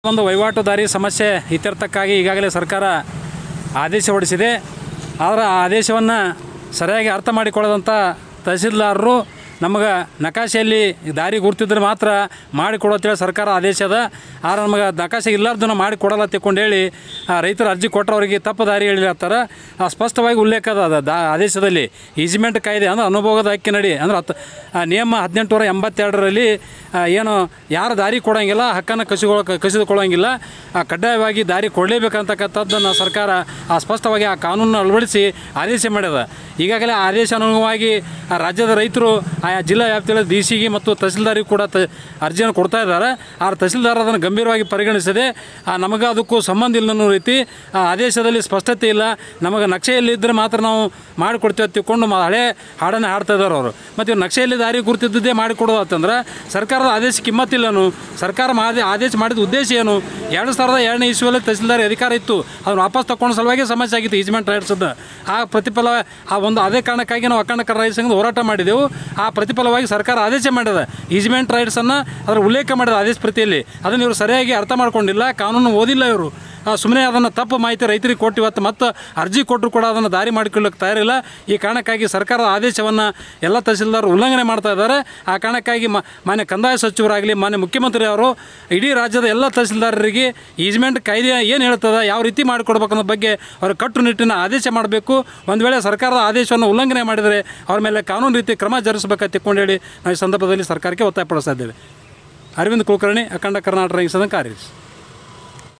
ಒಂದು ವಹಿವಾಟುದಾರಿ ಸಮಸ್ಯೆ ಇತ್ಯರ್ಥಕ್ಕಾಗಿ ಈಗಾಗಲೇ ಸರ್ಕಾರ ಆದೇಶ ಹೊರಡಿಸಿದೆ ಆದರೆ ಆ ಆದೇಶವನ್ನು ಸರಿಯಾಗಿ ಅರ್ಥ ಮಾಡಿಕೊಳ್ಳದಂಥ ತಹಸೀಲ್ದಾರರು ನಮಗೆ ನಕಾಶೆಯಲ್ಲಿ ದಾರಿ ಗುರ್ತಿದ್ರೆ ಮಾತ್ರ ಮಾಡಿಕೊಡು ಅಂತೇಳಿ ಸರ್ಕಾರ ಆದೇಶ ಅದ ಆದ್ರೆ ನಮಗೆ ನಕಾಶೆ ಇಲ್ಲಾರ್ದನ್ನ ಮಾಡಿ ಕೊಡಲ್ಲ ತಿಳ್ಕೊಂಡು ಹೇಳಿ ಆ ರೈತರು ಅರ್ಜಿ ಕೊಟ್ಟರವರಿಗೆ ತಪ್ಪು ದಾರಿ ಹೇಳಿರ್ತಾರೆ ಆ ಸ್ಪಷ್ಟವಾಗಿ ಉಲ್ಲೇಖ ಅದ ಅದು ದಾ ಆದೇಶದಲ್ಲಿ ಈಜ್ಮೆಂಟ್ ಕಾಯ್ದೆ ಅಂದ್ರೆ ಅನುಭವದ ಹಕ್ಕಿನಡಿ ಅಂದ್ರೆ ಹತ್ತು ಆ ನಿಯಮ ಹದಿನೆಂಟುನೂರ ಎಂಬತ್ತೆರಡರಲ್ಲಿ ಆ, ಏನು ಯಾರು ದಾರಿ ಕೊಡೋಂಗಿಲ್ಲ ಹಕ್ಕನ್ನು ಕಸಿಗೊಳ ಕಸಿದುಕೊಳ್ಳೋಂಗಿಲ್ಲ ಆ, ಕಡ್ಡಾಯವಾಗಿ ದಾರಿ ಕೊಡಲೇಬೇಕಂತಕ್ಕಂಥದ್ದನ್ನು ಸರ್ಕಾರ ಆ ಸ್ಪಷ್ಟವಾಗಿ ಆ ಕಾನೂನನ್ನು ಅಳವಡಿಸಿ ಆದೇಶ ಮಾಡ್ಯದ ಈಗಾಗಲೇ ಆ ಆದೇಶ ಅನುಗುಣವಾಗಿ ಆ ರಾಜ್ಯದ ರೈತರು ಆಯಾ ಜಿಲ್ಲಾ ವ್ಯಾಪ್ತಿಯಲ್ಲಿ ಡಿ ಸಿಗೆ ಮತ್ತು ತಹಸೀಲ್ದಾರಿಗೆ ಕೂಡ ತ ಅರ್ಜಿಯನ್ನು ಕೊಡ್ತಾ ಇದ್ದಾರೆ ಆ ತಹಸೀಲ್ದಾರ್ ಅದನ್ನು ಗಂಭೀರವಾಗಿ ಪರಿಗಣಿಸದೆ ಆ, ನಮಗೆ ಅದಕ್ಕೂ ಸಂಬಂಧ ಇಲ್ಲ ಅನ್ನೋ ರೀತಿ ಆ ಆದೇಶದಲ್ಲಿ ಸ್ಪಷ್ಟತೆ ಇಲ್ಲ ನಮಗೆ ನಕ್ಷೆಯಲ್ಲಿ ಇದ್ದರೆ ಮಾತ್ರ ನಾವು ಮಾಡಿಕೊಡ್ತೀವಿ ಅಂತ ತಿಳ್ಕೊಂಡು ಮ- ಹಳೆ ಹಾಡನ್ನು ಹಾಡ್ತಾ ಇದ್ದಾರೆ ಅವರು ಮತ್ತು ಇವ್ರು ನಕ್ಷೆಯಲ್ಲಿ ದಾರಿ ಗುರುತಿದ್ದದ್ದೇ ಮಾಡಿಕೊಡೋದು ಅಂತಂದ್ರೆ ಸರ್ಕಾರದ ಆದೇಶ ಕಿಮ್ಮತ್ತಿಲ್ಲನು ಸರ್ಕಾರ ಮಾದಿ ಆದೇಶ ಮಾಡಿದ ಉದ್ದೇಶ ಏನು ಎರಡು ಸಾವಿರದ ಎರಡನೇ ಇಸ್ವಿಯಲ್ಲಿ ತಹಸೀಲ್ದಾರ್ ಅಧಿಕಾರ ಇತ್ತು ಅದನ್ನು ವಾಪಸ್ ತಗೊಂಡು ಸಲುವಾಗಿ ಸಮಸ್ಯೆ ಆಗಿತ್ತು ಈಜ್ಮೆಂಟ್ ರೈಟ್ಸದ್ದು ಆ ಪ್ರತಿಫಲ ಆ ಒಂದು ಅದೇ ಕಾರಣಕ್ಕಾಗಿ ನಾವು ಅಖಂಡ ಕನ್ನಡ ರೈತ ಸಂಘದ ಹೋರಾಟ ಮಾಡಿದೆವು ಆ ಪ್ರತಿಫಲವಾಗಿ ಸರ್ಕಾರ ಆದೇಶ ಮಾಡಿದೆ ಈಜ್ಮೆಂಟ್ ರೈಟ್ಸನ್ನು ಅದರ ಉಲ್ಲೇಖ ಮಾಡಿದ ಆದೇಶ ಪ್ರತಿಯಲ್ಲಿ ಅದನ್ನು ಇವರು ಸರಿಯಾಗಿ ಅರ್ಥ ಮಾಡ್ಕೊಂಡಿಲ್ಲ ಕಾನೂನು ಓದಿಲ್ಲ ಇವರು ಸುಮ್ಮನೆ ಅದನ್ನು ತಪ್ಪು ಮಾಹಿತಿ ರೈತರಿಗೆ ಕೊಟ್ಟು ಇವತ್ತು ಮತ್ತೆ ಅರ್ಜಿ ಕೊಟ್ಟರು ಕೂಡ ಅದನ್ನು ದಾರಿ ಮಾಡಿಕೊಳ್ಳಕ್ಕೆ ತಯಾರಿಲ್ಲ ಈ ಕಾರಣಕ್ಕಾಗಿ ಸರ್ಕಾರದ ಆದೇಶವನ್ನು ಎಲ್ಲ ತಹಸೀಲ್ದಾರ್ ಉಲ್ಲಂಘನೆ ಮಾಡ್ತಾ ಇದ್ದಾರೆ ಆ ಕಾರಣಕ್ಕಾಗಿ ಮ ಮಾನ್ಯ ಕಂದಾಯ ಸಚಿವರಾಗಲಿ ಮಾನ್ಯ ಮುಖ್ಯಮಂತ್ರಿ ಅವರು ಇಡೀ ರಾಜ್ಯದ ಎಲ್ಲ ತಹಸೀಲ್ದಾರರಿಗೆ ಈಜ್ಮೆಂಟ್ ಕಾಯ್ದೆ ಏನು ಹೇಳ್ತದೆ ಯಾವ ರೀತಿ ಮಾಡಿಕೊಡ್ಬೇಕು ಅನ್ನೋ ಬಗ್ಗೆ ಅವರು ಕಟ್ಟುನಿಟ್ಟಿನ ಆದೇಶ ಮಾಡಬೇಕು ಒಂದು ವೇಳೆ ಸರ್ಕಾರದ ಆದೇಶವನ್ನು ಉಲ್ಲಂಘನೆ ಮಾಡಿದರೆ ಅವ್ರ ಮೇಲೆ ಕಾನೂನು ರೀತಿ ಕ್ರಮ ಜರುಗಿಸಬೇಕಂತ ತಿಳ್ಕೊಂಡು ಹೇಳಿ ನಾವು ಈ ಸಂದರ್ಭದಲ್ಲಿ ಸರ್ಕಾರಕ್ಕೆ ಒತ್ತಾಯಪಡಿಸ್ತಾ ಇದ್ದೇವೆ ಅರವಿಂದ್ ಕುಲಕರ್ಣಿ ಅಖಂಡ ಕರ್ನಾಟಕ ರೈತ ಸಂಘ ಕಾರ್ಯದರ್ಶಿ